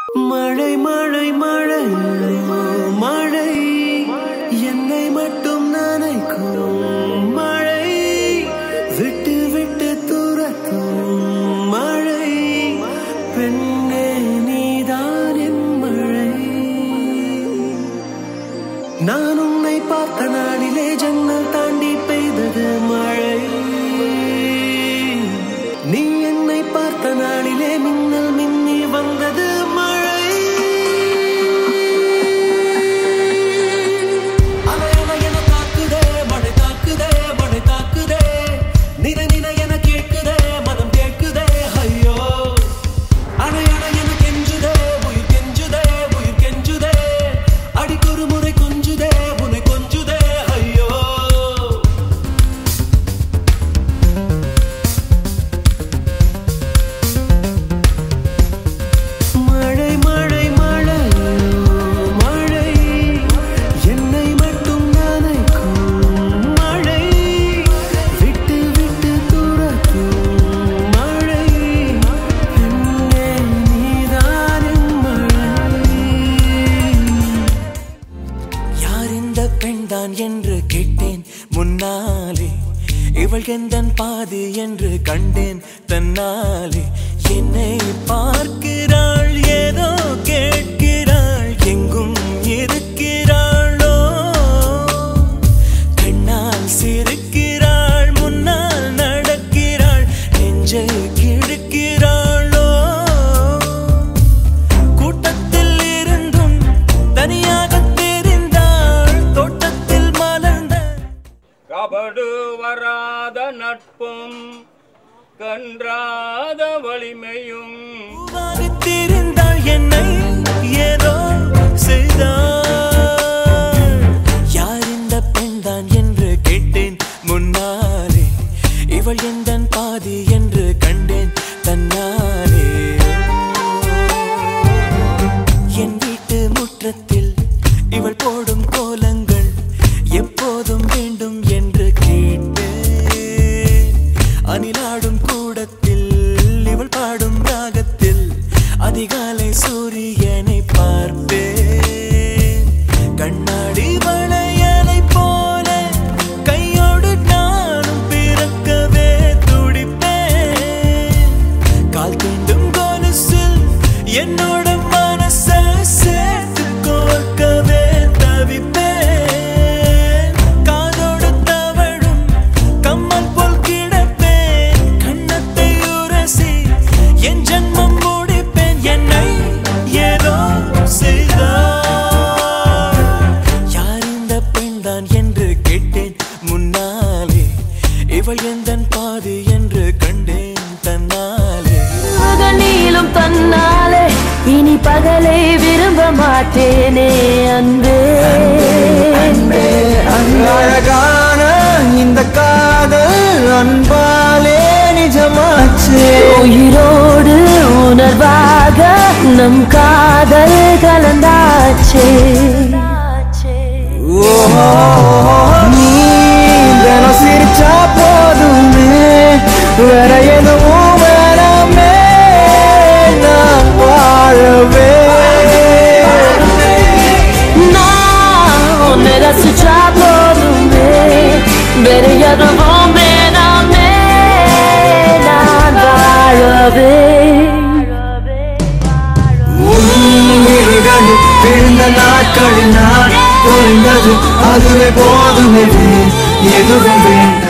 மழை மழை மழை மழை என்னை மட்டும் நனைக்கும் மழை விட்டு விட்டு துரத்தும் மழை பெண்ணே நீதான் என் மழை நான் உன்னை பார்த்த நாளிலே ஜன்னல் தாண்டி பெய்தது மழை நீ என்னை பார்த்த நாளிலே மின்னல் மின்னி வந்தது மழை அலை அலை என தாக்குதே மழை தாக்குதே மழை தாக்குதே நினை நினை என கேட்குதே மனம் கேட்குதே ஐயோ அணை அணை என கெஞ்சுதே உயிர் கெஞ்சுதே உயிர் கெஞ்சுதே அடிக்கொரு முறை கொஞ்சுதே உன்னை கொஞ்சுதே ஐயோ மழை மழை மழை மழை என்னை மட்டும் நனைக்கும் மழை விட்டு விட்டு துரத்தும் மழை என்னே நீதான் என் மழை யார் இந்த பெண்தான் என்று கேட்டேன் முன்னாலே இவள் எந்தன் பாதி என்று கண்டேன் தன்னாலே என்னை பார்க்கிறாள் ஏதோ கேட்கிறாள் எங்கும் இருக்கிறாளோ கண்ணால் சிரிக்கிறாள் முன்னால் நடக்கிறாள் நெஞ்சை கிழக்கிறாளோ கூட்டத்தில் இருந்தும் தனியாக தெரிந்தாள் தோட்டத்தில் மலர்ந்த கபடு வராத நட்பும் கன்றாத வலிமையும் பூவாகத் தெரிந்தாள் என்னை ஏதோ செய்தாள் யார் இந்த பெண்தான் என்று கேட்டேன் முன்னாலே இவள் எந்தன் பாதி என்று கண்டேன் தன்னாலே என் வீட்டு முற்றத்தில் இவள் போடும் கோலங்கள் எப்போதும் வேண்டும் என்று கேட்டேன் அணிலாடும் கூடத்தில் இவள் பாடும் ராகத்தில் அதிகாலை சூரியனை பார்ப்பேன் கண்ணாடி வளையலை போல கையோடு நானும் பிறக்கவே துடிப்பேன் கால் தீண்டும் கொலுசில் என்னோட மனச சேர்த்து கோர்க்கவே தவிப்பேன் காதோடு தவழும் கம்மல் போல் கிடப்பேன் கண்ணத்தை உரசி என் ஜன்மம் முடிப்பேன் என்னை ஏதோ செய்தார் யார் இந்த பெண்தான் என்று கேட்டேன் முன்னாலே இவள் எந்தன் பாதி என்று கண்டேன் தன்னாலே நீளும் தன்னாலே இனி பகலை விரும்ப மாட்டேனே அன்பே அழகான இந்த காதல் அன்பாலே நிஜமாச்சு உயிரோடு உணர்வாக நம் காதல் கலந்தாச்சே ஓஹோ, நீ தினம் சிரிச்சா போதுமே வேற எதுவும் வேணாமே நான் வாழவே நான் உன்னை ரசிச்சா போதுமே வேற எதுவும் வேணாமே நான் வாழவே உயிர்கள் பிறந்த நாட்களில் நான் தொலைந்தது அதுவே போதுமே எதுவும் வேண்டாம்